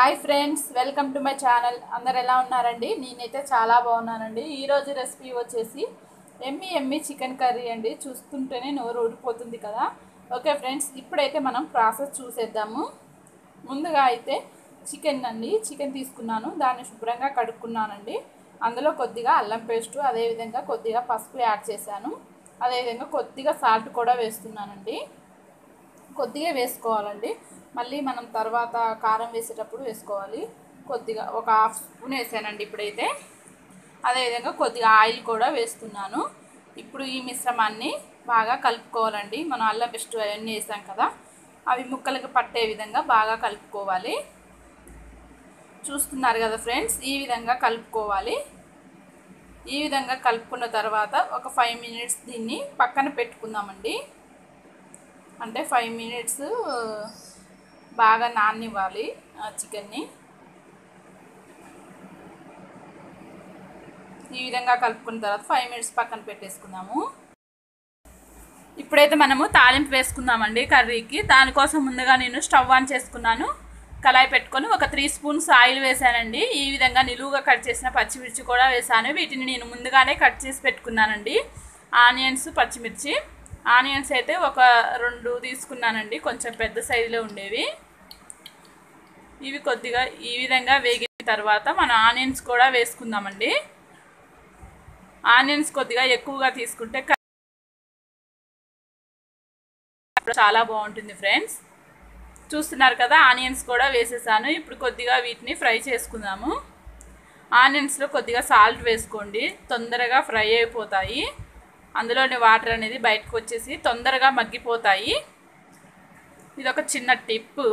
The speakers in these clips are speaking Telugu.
hi friends welcome to my channel అందరు ఎలా ఉన్నారండి నేనైతే చాలా బాగున్నానండి ఈరోజు రెసిపీ వచ్చేసి ఎమ్మి ఎమ్మి చికెన్ కర్రీ అండి చూస్తుంటేనే నోరు ఊడిపోతుంది కదా ఓకే ఫ్రెండ్స్ ఇప్పుడైతే మనం ప్రాసెస్ చూసేద్దాము ముందుగా అయితే చికెన్ అండి చికెన్ తీసుకున్నాను దాన్ని శుభ్రంగా కడుక్కున్నానండి అందులో కొద్దిగా అల్లం పేస్టు అదేవిధంగా కొద్దిగా పసుపు యాడ్ చేశాను అదేవిధంగా కొద్దిగా సాల్ట్ కూడా వేస్తున్నానండి కొద్దిగా వేసుకోవాలండి మళ్ళీ మనం తర్వాత కారం వేసేటప్పుడు వేసుకోవాలి కొద్దిగా ఒక హాఫ్ స్పూన్ వేసానండి ఇప్పుడైతే అదేవిధంగా కొద్దిగా ఆయిల్ కూడా వేస్తున్నాను ఇప్పుడు ఈ మిశ్రమాన్ని బాగా కలుపుకోవాలండి మనం అల్లం పేస్ట్ అవన్నీ వేసాం కదా అవి ముక్కలకు పట్టే విధంగా బాగా కలుపుకోవాలి చూస్తున్నారు కదా ఫ్రెండ్స్ ఈ విధంగా కలుపుకోవాలి ఈ విధంగా కలుపుకున్న తర్వాత ఒక ఫైవ్ మినిట్స్ దీన్ని పక్కన పెట్టుకుందామండి అంటే ఫైవ్ మినిట్స్ బాగా నాననివ్వాలి చికెన్ని ఈ విధంగా కలుపుకున్న తర్వాత ఫైవ్ మినిట్స్ పక్కన పెట్టేసుకుందాము ఇప్పుడైతే మనము తాలింపు వేసుకుందామండి కర్రీకి దానికోసం ముందుగా నేను స్టవ్ ఆన్ చేసుకున్నాను కళాయి పెట్టుకొని ఒక త్రీ స్పూన్స్ ఆయిల్ వేసానండి ఈ విధంగా నిలువుగా కట్ చేసిన పచ్చిమిర్చి కూడా వేసాను వీటిని నేను ముందుగానే కట్ చేసి పెట్టుకున్నానండి ఆనియన్స్ పచ్చిమిర్చి ఆనియన్స్ అయితే ఒక రెండు తీసుకున్నానండి కొంచెం పెద్ద సైజులో ఉండేవి ఇవి కొద్దిగా ఈ విధంగా వేగిన తర్వాత మన ఆనియన్స్ కూడా వేసుకుందామండి ఆనియన్స్ కొద్దిగా ఎక్కువగా తీసుకుంటే చాలా బాగుంటుంది ఫ్రెండ్స్ చూస్తున్నారు కదా ఆనియన్స్ కూడా వేసేసాను ఇప్పుడు కొద్దిగా వీటిని ఫ్రై చేసుకుందాము ఆనియన్స్లో కొద్దిగా సాల్ట్ వేసుకోండి తొందరగా ఫ్రై అయిపోతాయి అందులోని వాటర్ అనేది బయటకు వచ్చేసి తొందరగా మగ్గిపోతాయి ఇది ఒక చిన్న టిప్పు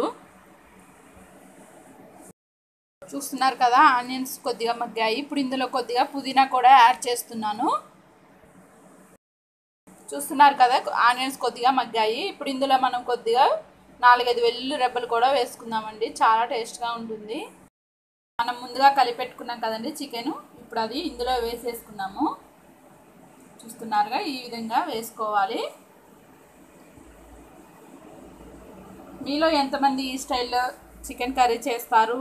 చూస్తున్నారు కదా ఆనియన్స్ కొద్దిగా మగ్గాయి ఇప్పుడు ఇందులో కొద్దిగా పుదీనా కూడా యాడ్ చేస్తున్నాను చూస్తున్నారు కదా ఆనియన్స్ కొద్దిగా మగ్గాయి ఇప్పుడు ఇందులో మనం కొద్దిగా నాలుగైదు వెల్లుల్లి రెబ్బలు కూడా వేసుకుందామండి చాలా టేస్ట్గా ఉంటుంది మనం ముందుగా కలిపెట్టుకున్నాం కదండి చికెన్ ఇప్పుడు అది ఇందులో వేసేసుకున్నాము చూస్తున్నారుగా ఈ విధంగా వేసుకోవాలి మీలో ఎంతమంది ఈ స్టైల్లో చికెన్ కర్రీ చేస్తారు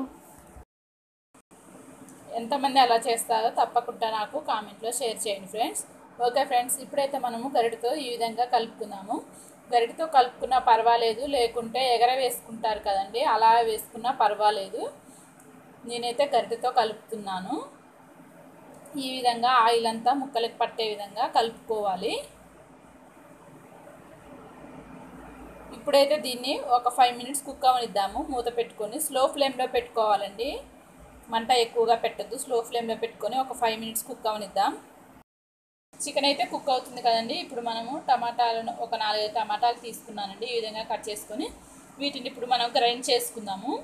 ఎంతమంది అలా చేస్తారో తప్పకుండా నాకు కామెంట్లో షేర్ చేయండి ఫ్రెండ్స్ ఓకే ఫ్రెండ్స్ ఇప్పుడైతే మనము గరిటతో ఈ విధంగా కలుపుకుందాము గరిటతో కలుపుకున్నా పర్వాలేదు లేకుంటే ఎగర వేసుకుంటారు కదండి అలా వేసుకున్నా పర్వాలేదు నేనైతే గరిటతో కలుపుతున్నాను ఈ విధంగా ఆయిల్ అంతా ముక్కలకు పట్టే విధంగా కలుపుకోవాలి ఇప్పుడైతే దీన్ని ఒక ఫైవ్ మినిట్స్ కుక్ అవనిద్దాము మూత పెట్టుకొని స్లో ఫ్లేమ్లో పెట్టుకోవాలండి మంట ఎక్కువగా పెట్టద్దు స్లో ఫ్లేమ్లో పెట్టుకొని ఒక ఫైవ్ మినిట్స్ కుక్ అవనిద్దాం చికెన్ అయితే కుక్ అవుతుంది కదండి ఇప్పుడు మనము టమాటాలను ఒక నాలుగైదు టమాటాలు తీసుకున్నానండి ఈ విధంగా కట్ చేసుకొని వీటిని ఇప్పుడు మనం గ్రైండ్ చేసుకుందాము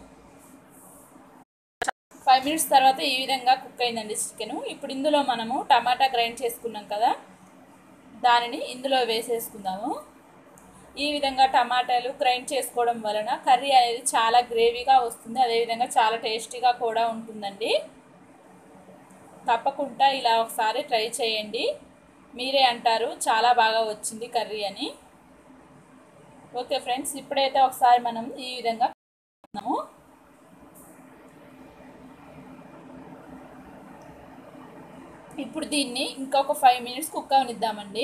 ఫైవ్ మినిట్స్ తర్వాత ఈ విధంగా కుక్ అయిందండి చికెన్ ఇప్పుడు ఇందులో మనము టమాటా గ్రైండ్ చేసుకున్నాం కదా దానిని ఇందులో వేసేసుకుందాము ఈ విధంగా టమాటాలు గ్రైండ్ చేసుకోవడం వలన కర్రీ అనేది చాలా గ్రేవీగా వస్తుంది అదేవిధంగా చాలా టేస్టీగా కూడా ఉంటుందండి తప్పకుండా ఇలా ఒకసారి ట్రై చేయండి మీరే అంటారు చాలా బాగా వచ్చింది కర్రీ అని ఓకే ఫ్రెండ్స్ ఇప్పుడైతే ఒకసారి మనం ఈ విధంగా ఇప్పుడు దీన్ని ఇంకొక ఫైవ్ మినిట్స్ కుక్ అవనిద్దామండి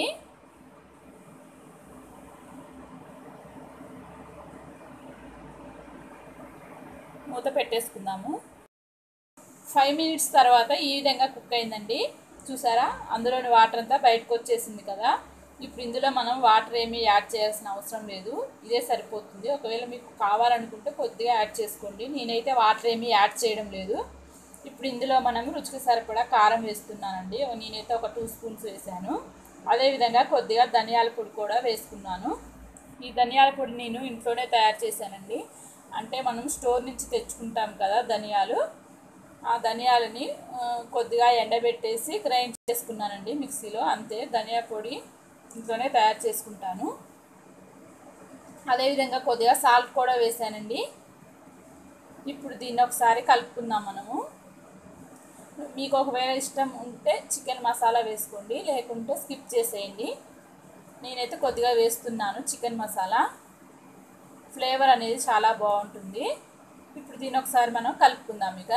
మూత పెట్టేసుకుందాము ఫైవ్ మినిట్స్ తర్వాత ఈ విధంగా కుక్ అయిందండి చూసారా అందులోని వాటర్ అంతా బయటకు వచ్చేసింది కదా ఇప్పుడు ఇందులో మనం వాటర్ ఏమీ యాడ్ చేయాల్సిన అవసరం లేదు ఇదే సరిపోతుంది ఒకవేళ మీకు కావాలనుకుంటే కొద్దిగా యాడ్ చేసుకోండి నేనైతే వాటర్ ఏమీ యాడ్ చేయడం లేదు ఇప్పుడు ఇందులో మనం రుచికి సరిపడా కారం వేస్తున్నానండి నేనైతే ఒక టూ స్పూన్స్ వేసాను అదేవిధంగా కొద్దిగా ధనియాల పొడి కూడా వేసుకున్నాను ఈ ధనియాల పొడి నేను ఇంట్లోనే తయారు చేశానండి అంటే మనం స్టోర్ నుంచి తెచ్చుకుంటాం కదా ధనియాలు ఆ ధనియాలని కొద్దిగా ఎండబెట్టేసి గ్రైండ్ చేసుకున్నానండి మిక్సీలో అంతే ధనియా పొడి ఇంట్లోనే తయారు చేసుకుంటాను అదేవిధంగా కొద్దిగా సాల్ట్ కూడా వేసానండి ఇప్పుడు దీన్ని ఒకసారి కలుపుకుందాం మనము మీకు ఒకవేళ ఇష్టం ఉంటే చికెన్ మసాలా వేసుకోండి లేకుంటే స్కిప్ చేసేయండి నేనైతే కొద్దిగా వేస్తున్నాను చికెన్ మసాలా ఫ్లేవర్ అనేది చాలా బాగుంటుంది ఇప్పుడు దీని ఒకసారి మనం కలుపుకుందాం ఇక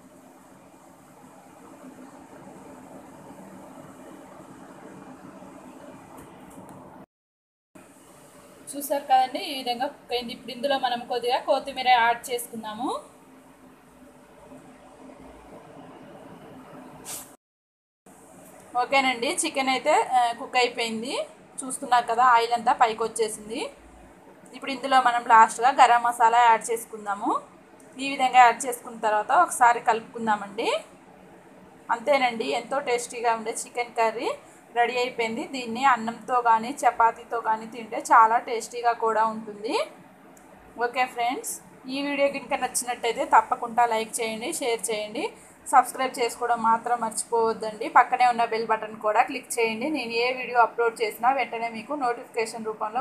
చూసారు కదండి ఈ విధంగా కుక్ అయింది ఇప్పుడు ఇందులో మనం కొద్దిగా కొత్తిమీర యాడ్ చేసుకుందాము ఓకేనండి చికెన్ అయితే కుక్ అయిపోయింది చూస్తున్నారు కదా ఆయిల్ అంతా పైకి వచ్చేసింది ఇప్పుడు ఇందులో మనం లాస్ట్గా గరం మసాలా యాడ్ చేసుకుందాము ఈ విధంగా యాడ్ చేసుకున్న తర్వాత ఒకసారి కలుపుకుందామండి అంతేనండి ఎంతో టేస్టీగా ఉండే చికెన్ కర్రీ రెడీ అయిపోయింది దీన్ని అన్నంతో కానీ చపాతీతో కానీ తింటే చాలా టేస్టీగా కూడా ఉంటుంది ఓకే ఫ్రెండ్స్ ఈ వీడియో కనుక నచ్చినట్టయితే తప్పకుండా లైక్ చేయండి షేర్ చేయండి సబ్స్క్రైబ్ చేసుకోవడం మాత్రం మర్చిపోవద్దండి పక్కనే ఉన్న బెల్ బటన్ కూడా క్లిక్ చేయండి నేను ఏ వీడియో అప్లోడ్ చేసినా వెంటనే మీకు నోటిఫికేషన్ రూపంలో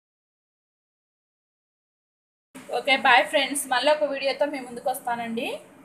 ఓకే బాయ్ ఫ్రెండ్స్ మళ్ళీ ఒక వీడియోతో మేము ముందుకు వస్తానండి